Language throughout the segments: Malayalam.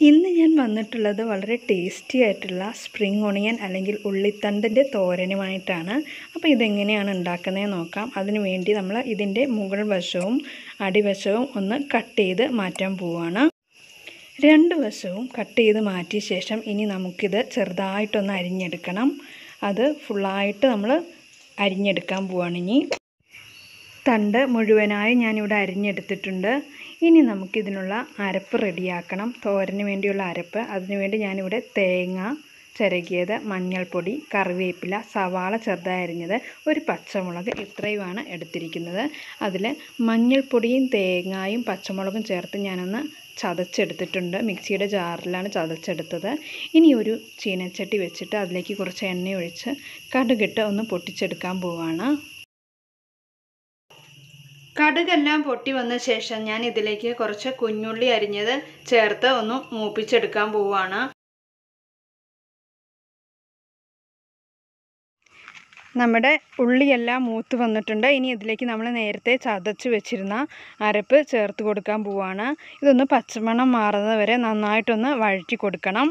ഇന്ന് ഞാൻ വന്നിട്ടുള്ളത് വളരെ ടേസ്റ്റി ആയിട്ടുള്ള സ്പ്രിംഗ് ഒണിയൻ അല്ലെങ്കിൽ ഉള്ളിത്തണ്ടിൻ്റെ തോരനുമായിട്ടാണ് അപ്പോൾ ഇതെങ്ങനെയാണ് ഉണ്ടാക്കുന്നതെന്ന് നോക്കാം അതിനു വേണ്ടി നമ്മൾ ഇതിൻ്റെ മുകൾ വശവും അടിവശവും ഒന്ന് കട്ട് ചെയ്ത് മാറ്റാൻ പോവുകയാണ് രണ്ട് വശവും കട്ട് ചെയ്ത് മാറ്റിയ ശേഷം ഇനി നമുക്കിത് ചെറുതായിട്ടൊന്ന് അരിഞ്ഞെടുക്കണം അത് ഫുള്ളായിട്ട് നമ്മൾ അരിഞ്ഞെടുക്കാൻ പോവുകയാണ് ഇനി തണ്ട് മുഴുവനായി ഞാനിവിടെ അരിഞ്ഞെടുത്തിട്ടുണ്ട് ഇനി നമുക്കിതിനുള്ള അരപ്പ് റെഡിയാക്കണം തോരന് വേണ്ടിയുള്ള അരപ്പ് അതിനുവേണ്ടി ഞാനിവിടെ തേങ്ങ ചിരകിയത് മഞ്ഞൾപ്പൊടി കറിവേപ്പില സവാള ചെറുതായി അരിഞ്ഞത് ഒരു പച്ചമുളക് ഇത്രയുമാണ് എടുത്തിരിക്കുന്നത് അതിൽ മഞ്ഞൾപ്പൊടിയും തേങ്ങായും പച്ചമുളകും ചേർത്ത് ഞാനൊന്ന് ചതച്ചെടുത്തിട്ടുണ്ട് മിക്സിയുടെ ജാറിലാണ് ചതച്ചെടുത്തത് ഇനി ഒരു ചീനച്ചട്ടി വെച്ചിട്ട് അതിലേക്ക് കുറച്ച് എണ്ണ ഒഴിച്ച് കടുകിട്ട് ഒന്ന് പൊട്ടിച്ചെടുക്കാൻ പോവാണ് കടുകെല്ലാം പൊട്ടി വന്ന ശേഷം ഞാൻ ഇതിലേക്ക് കുറച്ച് കുഞ്ഞുള്ളി അരിഞ്ഞത് ചേർത്ത് ഒന്ന് മൂപ്പിച്ചെടുക്കാൻ പോവുകയാണ് നമ്മുടെ ഉള്ളിയെല്ലാം മൂത്ത് വന്നിട്ടുണ്ട് ഇനി ഇതിലേക്ക് നമ്മൾ നേരത്തെ ചതച്ച് വെച്ചിരുന്ന അരപ്പ് ചേർത്ത് കൊടുക്കാൻ പോവുകയാണ് ഇതൊന്ന് പച്ചമണം മാറുന്നത് വരെ നന്നായിട്ടൊന്ന് വഴറ്റി കൊടുക്കണം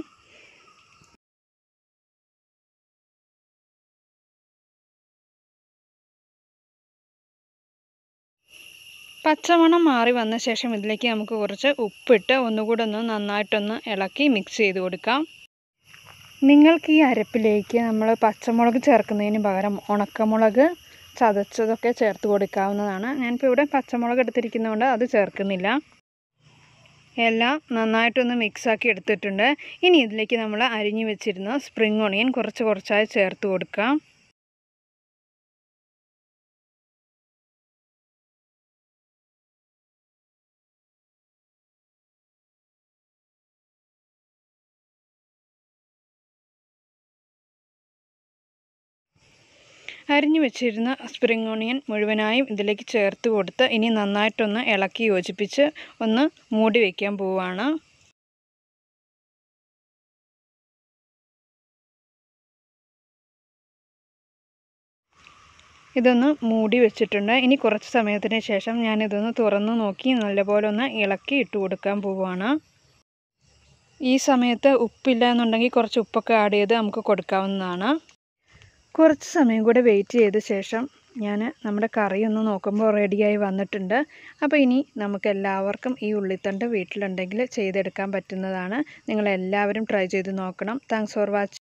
പച്ചമണം മാറി വന്ന ശേഷം ഇതിലേക്ക് നമുക്ക് കുറച്ച് ഉപ്പിട്ട് ഒന്നുകൂടെ ഒന്ന് നന്നായിട്ടൊന്ന് ഇളക്കി മിക്സ് ചെയ്ത് കൊടുക്കാം നിങ്ങൾക്ക് ഈ അരപ്പിലേക്ക് നമ്മൾ പച്ചമുളക് ചേർക്കുന്നതിന് പകരം ഉണക്കമുളക് ചതച്ചതൊക്കെ ചേർത്ത് കൊടുക്കാവുന്നതാണ് ഞാനിപ്പോൾ ഇവിടെ പച്ചമുളക് എടുത്തിരിക്കുന്നതുകൊണ്ട് അത് ചേർക്കുന്നില്ല എല്ലാം നന്നായിട്ടൊന്ന് മിക്സാക്കി എടുത്തിട്ടുണ്ട് ഇനി ഇതിലേക്ക് നമ്മൾ അരിഞ്ഞു വെച്ചിരുന്ന സ്പ്രിംഗ് ഒണിയൻ കുറച്ച് കുറച്ചായി ചേർത്ത് കൊടുക്കാം അരിഞ്ഞു വെച്ചിരുന്ന സ്പ്രിംഗ് ഓണിയൻ മുഴുവനായും ഇതിലേക്ക് ചേർത്ത് കൊടുത്ത് ഇനി നന്നായിട്ടൊന്ന് ഇളക്കി യോജിപ്പിച്ച് ഒന്ന് മൂടി വയ്ക്കാൻ പോവുകയാണ് ഇതൊന്ന് മൂടി വെച്ചിട്ടുണ്ട് ഇനി കുറച്ച് സമയത്തിന് ശേഷം ഞാനിതൊന്ന് തുറന്ന് നോക്കി നല്ലപോലെ ഒന്ന് ഇളക്കി ഇട്ട് കൊടുക്കാൻ പോവുകയാണ് ഈ സമയത്ത് ഉപ്പില്ല എന്നുണ്ടെങ്കിൽ കുറച്ച് ഉപ്പൊക്കെ ആഡ് ചെയ്ത് നമുക്ക് കൊടുക്കാവുന്നതാണ് കുറച്ച് സമയം കൂടെ വെയിറ്റ് ചെയ്ത ശേഷം ഞാൻ നമ്മുടെ കറി ഒന്ന് നോക്കുമ്പോൾ റെഡിയായി വന്നിട്ടുണ്ട് അപ്പോൾ ഇനി നമുക്ക് എല്ലാവർക്കും ഈ ഉള്ളിത്തണ്ട് വീട്ടിലുണ്ടെങ്കിൽ ചെയ്തെടുക്കാൻ പറ്റുന്നതാണ് നിങ്ങളെല്ലാവരും ട്രൈ ചെയ്ത് നോക്കണം താങ്ക്സ് ഫോർ വാച്ചിങ്